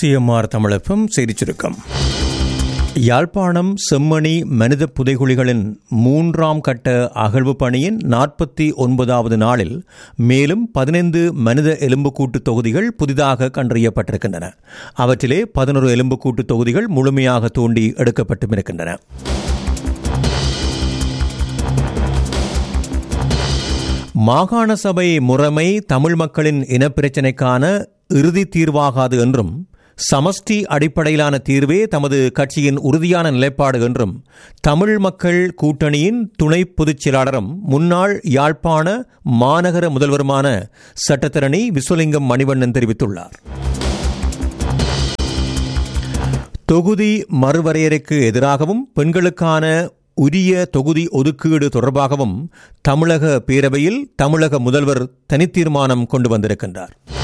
CMR தமிழப்பம் செய்திச் சுருக்கம் யாழ்ப்பாணம் செம்மணி மனித புதைகுழிகளின் மூன்றாம் கட்ட அகழ்வு பணியின் நாற்பத்தி ஒன்பதாவது நாளில் மேலும் பதினைந்து மனித எலும்புக்கூட்டு தொகுதிகள் புதிதாக கண்டறியப்பட்டிருக்கின்றன அவற்றிலே பதினொரு எலும்புக்கூட்டு தொகுதிகள் முழுமையாக தோண்டி எடுக்கப்பட்டும் இருக்கின்றன மாகாண சபை முறைமை தமிழ் மக்களின் இனப்பிரச்சினைக்கான இறுதி தீர்வாகாது என்றும் சமஷ்டி அடிப்படையிலான தீர்வே தமது கட்சியின் உறுதியான நிலைப்பாடு என்றும் தமிழ் மக்கள் கூட்டணியின் துணை பொதுச் செயலாளரும் முன்னாள் யாழ்ப்பாண மாநகர முதல்வருமான சட்டத்தரணி விஸ்வலிங்கம் மணிவண்ணன் தெரிவித்துள்ளார் தொகுதி மறுவரையறைக்கு எதிராகவும் பெண்களுக்கான உரிய தொகுதி ஒதுக்கீடு தொடர்பாகவும் தமிழக பேரவையில் தமிழக முதல்வர் தனித்தீர்மானம் கொண்டு வந்திருக்கின்றார்